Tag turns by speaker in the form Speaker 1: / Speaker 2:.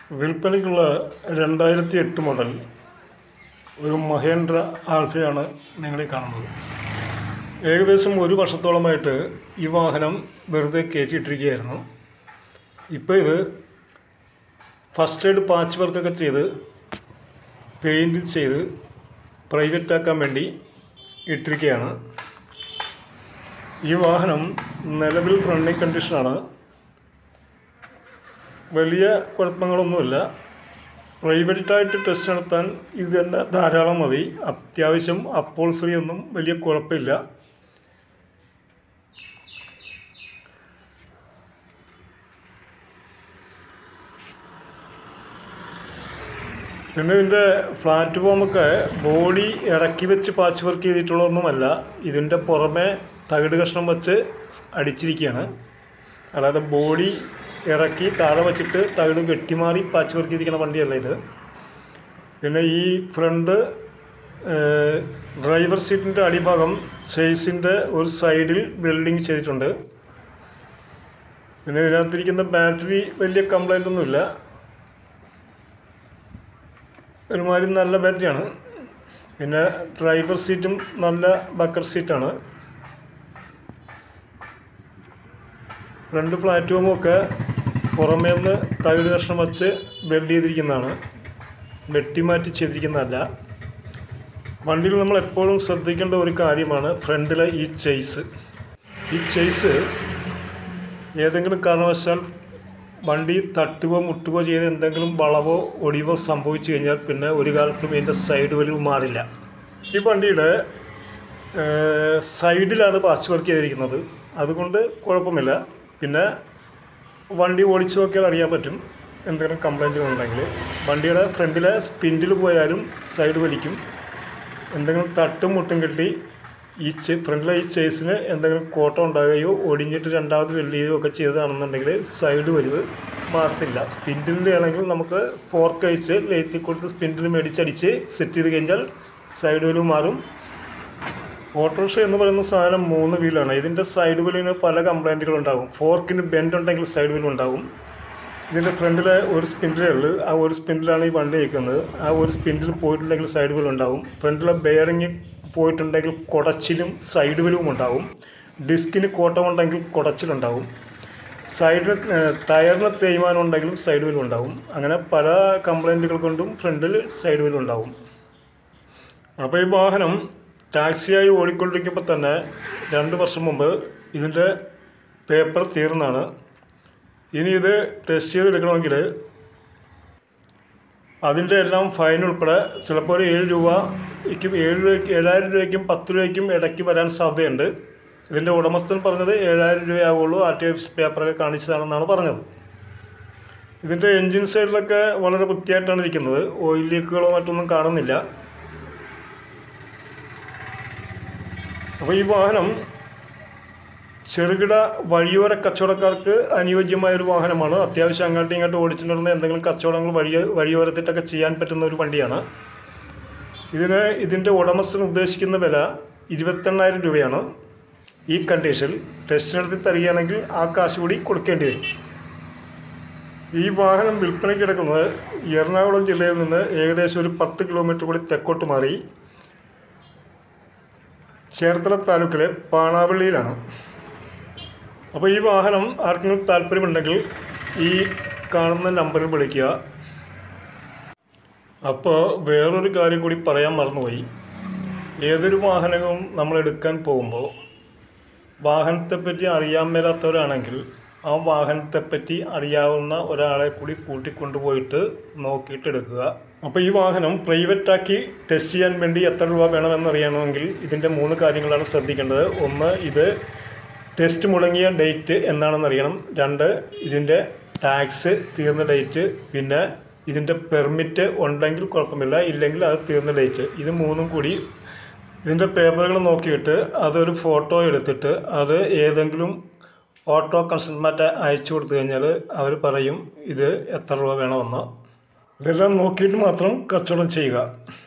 Speaker 1: വിൽപ്പനയ്ക്കുള്ള രണ്ടായിരത്തി എട്ട് മോഡൽ ഒരു മഹേന്ദ്ര ആൽഫയാണ് നിങ്ങളീ കാണുന്നത് ഏകദേശം ഒരു വർഷത്തോളമായിട്ട് ഈ വാഹനം വെറുതെ കയറ്റിയിട്ടിരിക്കുകയായിരുന്നു ഇപ്പോൾ ഇത് ഫസ്റ്റ് എയ്ഡ് പാച്ച് വർക്കൊക്കെ ചെയ്ത് പെയിൻറ് ചെയ്ത് പ്രൈവറ്റ് ആക്കാൻ വേണ്ടി ഇട്ടിരിക്കുകയാണ് ഈ വാഹനം നിലവിൽ റണ്ണിങ് കണ്ടീഷനാണ് വലിയ കുഴപ്പങ്ങളൊന്നുമില്ല പ്രൈവറ്റായിട്ട് ടെസ്റ്റ് നടത്താൻ ഇത് തന്നെ ധാരാളം മതി അത്യാവശ്യം അപ്പോൾസറി ഒന്നും വലിയ കുഴപ്പമില്ല പിന്നെ ഇതിൻ്റെ പ്ലാറ്റ്ഫോമൊക്കെ ബോഡി ഇറക്കി വെച്ച് പാച്ച് വർക്ക് ചെയ്തിട്ടുള്ളതൊന്നുമല്ല ഇതിൻ്റെ പുറമെ തകിട് കഷ്ണം വെച്ച് അടിച്ചിരിക്കുകയാണ് അല്ലാതെ ബോഡി ഇറക്കി താഴെ വച്ചിട്ട് തകിട് വെട്ടിമാറി പാച്ച് വർക്ക് ചെയ്തിരിക്കുന്ന വണ്ടിയല്ല ഇത് പിന്നെ ഈ ഫ്രണ്ട് ഡ്രൈവർ സീറ്റിൻ്റെ അടിഭാഗം ചേസിൻ്റെ ഒരു സൈഡിൽ വെൽഡിങ് ചെയ്തിട്ടുണ്ട് പിന്നെ ഇതിനകത്തിരിക്കുന്ന ബാറ്ററി വലിയ കംപ്ലൈൻ്റ് ഒന്നുമില്ല ഒരുമാതിരി നല്ല ബാറ്ററിയാണ് പിന്നെ ഡ്രൈവർ സീറ്റും നല്ല ബക്കർ സീറ്റാണ് രണ്ട് പ്ലാറ്റ്ഫോമും ഒക്കെ പുറമേ നിന്ന് തകിട് കഷ്ണം വച്ച് വെൽഡ് ചെയ്തിരിക്കുന്നതാണ് വെട്ടിമാറ്റി ചെയ്തിരിക്കുന്നതല്ല വണ്ടിയിൽ നമ്മൾ എപ്പോഴും ശ്രദ്ധിക്കേണ്ട ഒരു കാര്യമാണ് ഫ്രണ്ടിലെ ഈ ചെയ്സ് ഈ ചെയ്സ് ഏതെങ്കിലും കാരണവശാൽ വണ്ടി തട്ടുകയോ മുട്ടുകയോ ചെയ്ത് എന്തെങ്കിലും വളവോ ഒടിവോ സംഭവിച്ചു കഴിഞ്ഞാൽ പിന്നെ ഒരു കാലത്തും ഇതിൻ്റെ സൈഡ് വലിവ് മാറില്ല ഈ വണ്ടിയുടെ സൈഡിലാണ് പാച്ച് വർക്ക് ചെയ്തിരിക്കുന്നത് അതുകൊണ്ട് കുഴപ്പമില്ല പിന്നെ വണ്ടി ഓടിച്ചു നോക്കിയാൽ അറിയാൻ പറ്റും എന്തെങ്കിലും കംപ്ലൈൻറ്റ് ഉണ്ടെങ്കിൽ വണ്ടിയുടെ ഫ്രണ്ടിലെ സ്പിൻഡിൽ പോയാലും സൈഡ് വലിക്കും എന്തെങ്കിലും തട്ടും മുട്ടും കിട്ടി ഈ ചെ ഫ്രണ്ടിലെ ഈ ചേസിന് എന്തെങ്കിലും കോട്ടം ഉണ്ടാകുകയോ ഒടിഞ്ഞിട്ട് രണ്ടാമത് വെള്ളിയോ ഒക്കെ ചെയ്തതാണെന്നുണ്ടെങ്കിൽ സൈഡ് വലിവ് മാറത്തില്ല സ്പിൻഡിൽ ആണെങ്കിൽ നമുക്ക് ഫോർക്ക് അയച്ച് ലേത്തി കൊടുത്ത് സ്പിൻഡിൽ മേടിച്ചടിച്ച് സെറ്റ് ചെയ്ത് കഴിഞ്ഞാൽ സൈഡ് വലിവ് മാറും ഓട്ടോറിക്ഷ എന്ന് പറയുന്ന സാധനം മൂന്ന് വീലാണ് ഇതിൻ്റെ സൈഡ് വീലിന് പല കംപ്ലൈൻറ്റുകൾ ഉണ്ടാകും ഫോർക്കിന് ബെൻഡ് ഉണ്ടെങ്കിൽ സൈഡ് വീൽ ഉണ്ടാകും ഇതിൻ്റെ ഫ്രണ്ടിലെ ഒരു സ്പിൻഡിലേ ഉള്ളൂ ആ ഒരു സ്പിൻഡിലാണ് ഈ വണ്ടി ഇരിക്കുന്നത് ആ ഒരു സ്പിൻഡിൽ പോയിട്ടുണ്ടെങ്കിൽ സൈഡ് വീൽ ഉണ്ടാകും ഫ്രണ്ടിലെ ബെയറിങ് പോയിട്ടുണ്ടെങ്കിൽ കുടച്ചിലും സൈഡ് വീലും ഉണ്ടാകും ഡിസ്കിന് കോട്ടമുണ്ടെങ്കിൽ കുടച്ചിലുണ്ടാകും സൈഡിന് ടയറിന് തേയ്മാനം ഉണ്ടെങ്കിലും സൈഡ് വീൽ ഉണ്ടാകും അങ്ങനെ പല കംപ്ലൈൻറ്റുകൾ കൊണ്ടും ഫ്രണ്ടിൽ സൈഡ് വീൽ ഉണ്ടാകും അപ്പോൾ ഈ വാഹനം ടാക്സിയായി ഓടിക്കൊണ്ടിരിക്കുമ്പോൾ തന്നെ രണ്ട് വർഷം മുമ്പ് ഇതിൻ്റെ പേപ്പർ തീർന്നാണ് ഇനി ഇത് ടെസ്റ്റ് ചെയ്തെടുക്കണമെങ്കിൽ അതിൻ്റെ എല്ലാം ഫൈൻ ഉൾപ്പെടെ ചിലപ്പോൾ ഒരു ഏഴ് രൂപയ്ക്കും ഏഴ് രൂപയ്ക്ക് ഏഴായിരം രൂപയ്ക്കും പത്ത് രൂപയ്ക്കും ഇടയ്ക്ക് വരാൻ സാധ്യതയുണ്ട് ഇതിൻ്റെ ഉടമസ്ഥൻ പറഞ്ഞത് ഏഴായിരം രൂപയാവുള്ളൂ ആർ ടി എഫ് പേപ്പറൊക്കെ കാണിച്ചതാണെന്നാണ് പറഞ്ഞത് ഇതിൻ്റെ എൻജിൻ സൈഡിലൊക്കെ വളരെ വൃത്തിയായിട്ടാണ് ഇരിക്കുന്നത് ഓയിൽ ലീക്കുകളോ മറ്റൊന്നും കാണുന്നില്ല അപ്പോൾ ഈ വാഹനം ചെറുകിട വഴിയോര കച്ചവടക്കാർക്ക് അനുയോജ്യമായ ഒരു വാഹനമാണ് അത്യാവശ്യം അങ്ങോട്ടും ഇങ്ങോട്ടും ഓടിച്ചിട്ടുണ്ടെന്ന് എന്തെങ്കിലും കച്ചവടങ്ങൾ വഴി വഴിയോരത്തിട്ടൊക്കെ ചെയ്യാൻ പറ്റുന്ന ഒരു വണ്ടിയാണ് ഇതിന് ഇതിൻ്റെ ഉടമസ്ഥൻ ഉദ്ദേശിക്കുന്ന വില ഇരുപത്തെണ്ണായിരം രൂപയാണ് ഈ കണ്ടീഷൻ ടെസ്റ്റ് നടത്തി തരികയാണെങ്കിൽ ആ കാശ് കൂടി കൊടുക്കേണ്ടി വരും ഈ വാഹനം വിൽപ്പനയ്ക്ക് കിടക്കുന്നത് എറണാകുളം ജില്ലയിൽ നിന്ന് ഏകദേശം ഒരു പത്ത് കിലോമീറ്റർ കൂടി തെക്കോട്ട് മാറി ചേർത്തല താലൂക്കിലെ പാണാവള്ളിയിലാണ് അപ്പോൾ ഈ വാഹനം ആർക്കെങ്കിലും താല്പര്യമുണ്ടെങ്കിൽ ഈ കാണുന്ന നമ്പറിൽ വിളിക്കുക അപ്പോൾ വേറൊരു കാര്യം കൂടി പറയാൻ മറന്നുപോയി ഏതൊരു വാഹനവും നമ്മൾ എടുക്കാൻ പോകുമ്പോൾ വാഹനത്തെപ്പറ്റി അറിയാൻ മേലാത്തവരാണെങ്കിൽ ആ വാഹനത്തെപ്പറ്റി അറിയാവുന്ന ഒരാളെ കൂടി കൂട്ടിക്കൊണ്ടുപോയിട്ട് നോക്കിയിട്ട് എടുക്കുക അപ്പോൾ ഈ വാഹനം പ്രൈവറ്റാക്കി ടെസ്റ്റ് ചെയ്യാൻ വേണ്ടി എത്ര രൂപ വേണമെന്നറിയണമെങ്കിൽ ഇതിൻ്റെ മൂന്ന് കാര്യങ്ങളാണ് ശ്രദ്ധിക്കേണ്ടത് ഒന്ന് ഇത് ടെസ്റ്റ് മുടങ്ങിയ ഡേറ്റ് എന്താണെന്ന് അറിയണം രണ്ട് ഇതിൻ്റെ ടാക്സ് തീർന്ന ഡേറ്റ് പിന്നെ ഇതിൻ്റെ പെർമിറ്റ് ഉണ്ടെങ്കിൽ കുഴപ്പമില്ല ഇല്ലെങ്കിൽ അത് തീർന്ന ഡേറ്റ് ഇത് മൂന്നും കൂടി ഇതിൻ്റെ പേപ്പറുകൾ നോക്കിയിട്ട് അതൊരു ഫോട്ടോ എടുത്തിട്ട് അത് ഏതെങ്കിലും ഓട്ടോ കൺസൾട്ടൻ്റ് അയച്ചു കൊടുത്തു കഴിഞ്ഞാൽ അവർ പറയും ഇത് എത്ര രൂപ വേണമെന്ന് ഇതെല്ലാം നോക്കിയിട്ട് മാത്രം കച്ചവടം ചെയ്യുക